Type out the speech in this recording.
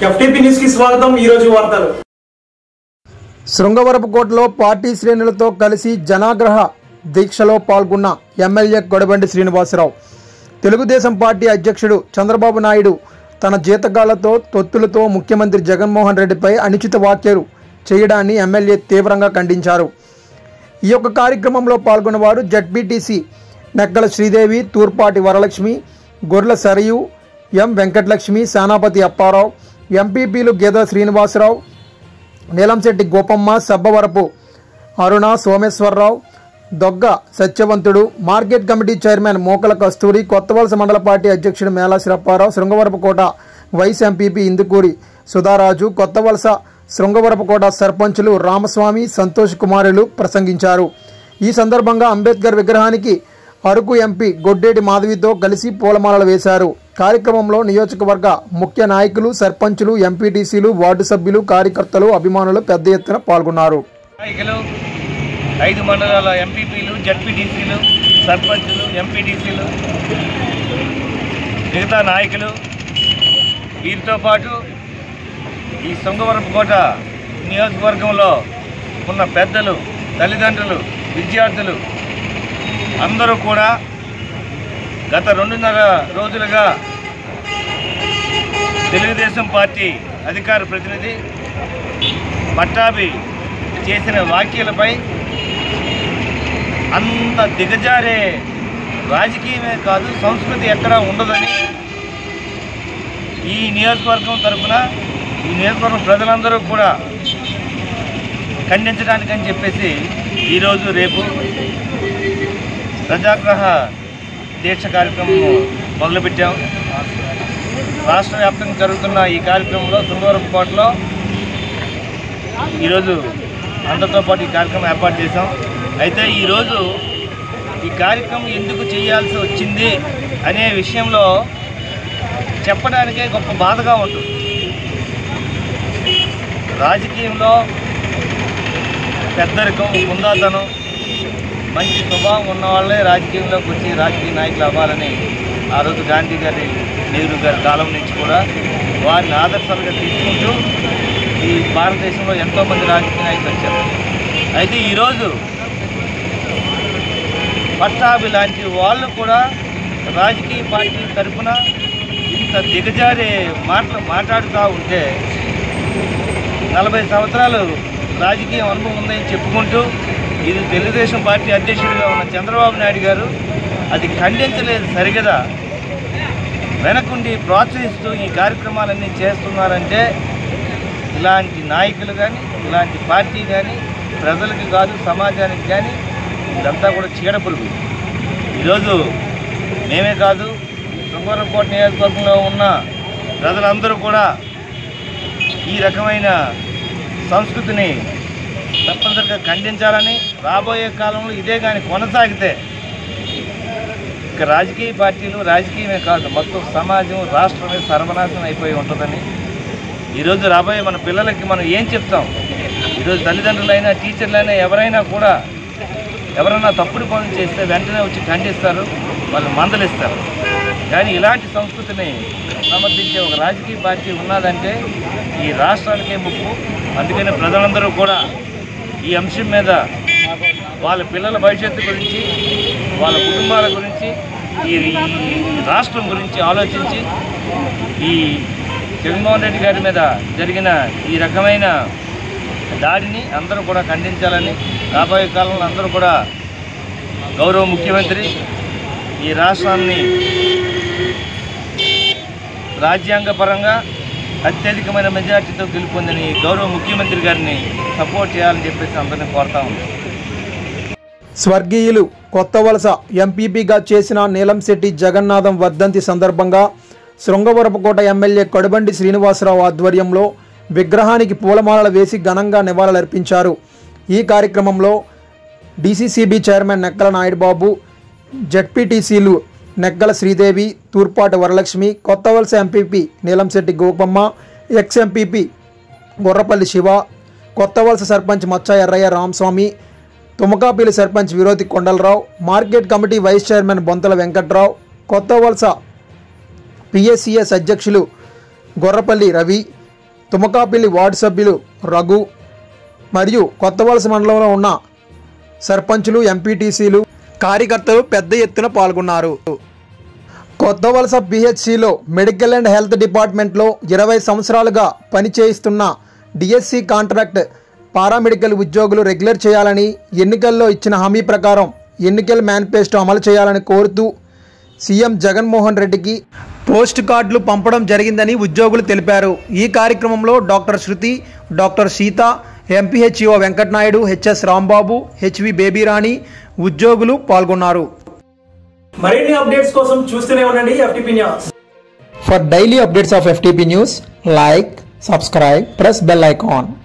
FTP news కి స్వాగతం ఈ రోజు వార్తలు శృంగవరపుకోటలో పార్టీ శ్రేణులతో కలిసి జనాగ్రహ దీక్షలో పాల్గొన్న ఎమ్మెల్యే గొడబండి శ్రీనివాసరావు తెలుగుదేశం పార్టీ అధ్యక్షుడు చంద్రబాబు నాయుడు తన జీతగాళ్లతో తొత్తులతో ముఖ్యమంత్రి జగన్మోహన్ రెడ్డిపై అనుచిత వ్యాఖ్యలు చేయడాన్ని ఎమ్మెల్యే తీవ్రంగా ఖండించారు ఈ యొక్క కార్యక్రమంలో పాల్గొన్నవారు జడ్పీటీసీ నెక్కల శ్రీదేవి తూర్పాటి వరలక్ష్మి గొర్రెల సరయు ఎం వెంకటలక్ష్మి సేనాపతి అప్పారావు ఎంపీపీలు గేదెల శ్రీనివాసరావు నీలంశెట్టి గోపమ్మ సబ్బవరపు అరుణ Someswara Rao Dogga Satyavanthudu market committee chairman Mokala Kasturi Kothavalasa మండల పార్టీ అధ్యక్షుడు మేళా శిరప్పారావు శృంగవరపుకోట వైస్ ఎంపీపీ ఇందుకూరి సుధారాజు కొత్తవలస శృంగవరపుకోట సర్పంచులు రామస్వామి సంతోష్ కుమారులు ప్రసంగించారు ఈ సందర్భంగా అంబేద్కర్ విగ్రహానికి అరకు ఎంపీ గొడ్డేటి మాధవితో కలిసి పూలమాలలు వేశారు కార్యక్రమంలో నియోజకవర్గ ముఖ్య నాయకులు సర్పంచులు ఎంపీటీసీలు వార్డు సభ్యులు కార్యకర్తలు అభిమానులు పెద్ద ఎత్తున పాల్గొన్నారు నాయకులు ఐదు మండలాల ఎంపీపీలు జడ్పీటీసీలు సర్పంచులు ఎంపీటీసీలు మిగతా నాయకులు వీరితో పాటు ఈ సొంగవరపుకోట నియోజకవర్గంలో ఉన్న పెద్దలు తల్లిదండ్రులు విద్యార్థులు అందరూ కూడా గత రెండున్నర రోజులుగా తెలుగుదేశం పార్టీ అధికార ప్రతినిధి పట్టాభి చేసిన వ్యాఖ్యలపై అంత దిగజారే రాజకీయమే కాదు సంస్కృతి ఎక్కడా ఉండదని ఈ నియోజకవర్గం తరఫున ఈ నియోజకవర్గం ప్రజలందరూ కూడా ఖండించడానికని చెప్పేసి ఈరోజు రేపు ప్రజాగ్రహ దీక్ష కార్యక్రమం మొదలుపెట్టాం రాష్ట్ర వ్యాప్తంగా జరుగుతున్న ఈ కార్యక్రమంలో తుంగవరపుకోటలో ఈరోజు అందరితో పాటు ఈ కార్యక్రమం ఏర్పాటు చేశాం అయితే ఈరోజు ఈ కార్యక్రమం ఎందుకు చేయాల్సి వచ్చింది అనే విషయంలో చెప్పడానికే గొప్ప బాధగా ఉంటుంది రాజకీయంలో పెద్దరికం హుందాతనం మంచి స్వభావం ఉన్న వాళ్ళే రాజకీయంలోకి వచ్చి రాజకీయ నాయకులు అవ్వాలని ఆ రోజు గాంధీ గారి నెహ్రూ గారి కాలం నుంచి కూడా వారిని ఆదర్శాలుగా తీసుకుంటూ ఈ భారతదేశంలో ఎంతోమంది రాజకీయ నాయకులు వచ్చారు అయితే ఈరోజు పట్టాభి లాంటి వాళ్ళు కూడా రాజకీయ పార్టీ తరఫున ఇంత దిగజారే మాటలు మాట్లాడుతూ ఉంటే నలభై సంవత్సరాలు రాజకీయ అనుభవం ఉందని చెప్పుకుంటూ ఇది తెలుగుదేశం పార్టీ అధ్యక్షుడిగా ఉన్న చంద్రబాబు నాయుడు గారు అది ఖండించలేదు సరిగదా వెనకుండి ప్రోత్సహిస్తూ ఈ కార్యక్రమాలన్నీ చేస్తున్నారంటే ఇలాంటి నాయకులు కానీ ఇలాంటి పార్టీ కానీ ప్రజలకు కాదు సమాజానికి కానీ ఇదంతా కూడా చీడపురుగు ఈరోజు మేమే కాదు శృంగవరకోట నియోజకవర్గంలో ఉన్న ప్రజలందరూ కూడా ఈ రకమైన సంస్కృతిని తప్పనిసరిగా ఖండించాలని రాబోయే కాలంలో ఇదే కానీ కొనసాగితే ఇక రాజకీయ పార్టీలు రాజకీయమే కాదు మొత్తం సమాజం రాష్ట్రమే సర్వనాశనం అయిపోయి ఉంటుందని ఈరోజు రాబోయే మన పిల్లలకి మనం ఏం చెప్తాం ఈరోజు తల్లిదండ్రులైనా టీచర్లైనా ఎవరైనా కూడా ఎవరైనా తప్పుడు పనులు చేస్తే వెంటనే వచ్చి ఖండిస్తారు వాళ్ళు మందలిస్తారు కానీ ఇలాంటి సంస్కృతిని సమర్థించే ఒక రాజకీయ పార్టీ ఉన్నదంటే ఈ రాష్ట్రానికే ముప్పు అందుకని ప్రజలందరూ కూడా ఈ అంశం మీద వాళ్ళ పిల్లల భవిష్యత్తు గురించి వాళ్ళ కుటుంబాల గురించి ఈ ఈ రాష్ట్రం గురించి ఆలోచించి ఈ జగన్మోహన్ రెడ్డి గారి మీద జరిగిన ఈ రకమైన దాడిని అందరూ కూడా ఖండించాలని రాబోయే కాలంలో అందరూ కూడా గౌరవ ముఖ్యమంత్రి ఈ రాష్ట్రాన్ని రాజ్యాంగపరంగా అత్యధికమైన మెజార్టీతో గెలుపొందని గౌరవ ముఖ్యమంత్రి గారిని సపోర్ట్ చేయాలని చెప్పేసి అందరినీ కోరుతా ఉన్నాం స్వర్గీయులు కొత్త వలస ఎంపీపీగా చేసిన నీలంశెట్టి జగన్నాథం వర్ధంతి సందర్భంగా శృంగవరపుకోట ఎమ్మెల్యే కడుబండి శ్రీనివాసరావు ఆధ్వర్యంలో విగ్రహానికి పూలమాలలు వేసి ఘనంగా నివాళులర్పించారు ఈ కార్యక్రమంలో డీసీసీబీ చైర్మన్ నెక్కల నాయుడుబాబు జడ్పీటీసీలు నెగ్గల Sridevi Thurpati Varalakshmi Kothavalasa MPP Neelamsetti Gopamma ex MPP Gorrapalli Siva Kothavalasa sarpanch Maccha Errayya Ramaswamy Tumakapalli sarpanch Virodhi Kondala Rao market committee vice chairman Bonthala Venkat Rao Kothavalasa PSCS అధ్యక్షులు గొర్రపల్లి రవి తుమకాపల్లి వార్డు సభ్యులు రఘు మరియు కొత్తవలస మండలంలో ఉన్న సర్పంచులు ఎంపీటీసీలు కార్యకర్తలు పెద్ద ఎత్తున పాల్గొన్నారు కొత్త వలస పిహెచ్సిలో మెడికల్ అండ్ హెల్త్ డిపార్ట్మెంట్లో ఇరవై సంవత్సరాలుగా పనిచేయిస్తున్న డిఎస్సి కాంట్రాక్ట్ పారామెడికల్ ఉద్యోగులు రెగ్యులర్ చేయాలని ఎన్నికల్లో ఇచ్చిన హామీ ప్రకారం ఎన్నికల మేనిఫెస్టో అమలు చేయాలని కోరుతూ సీఎం జగన్మోహన్ రెడ్డికి పోస్ట్ కార్డులు పంపడం జరిగిందని ఉద్యోగులు తెలిపారు ఈ కార్యక్రమంలో doctor Shruti doctor Seetha MPHO Venkata Naidu HS Rambabu HV Baby Rani ఉద్యోగులు పాల్గొన్నారు మరిన్ని అప్డేట్స్ కోసం చూస్తూనే ఉండండి FTP news For daily updates of FTP news, like, subscribe, press bell icon.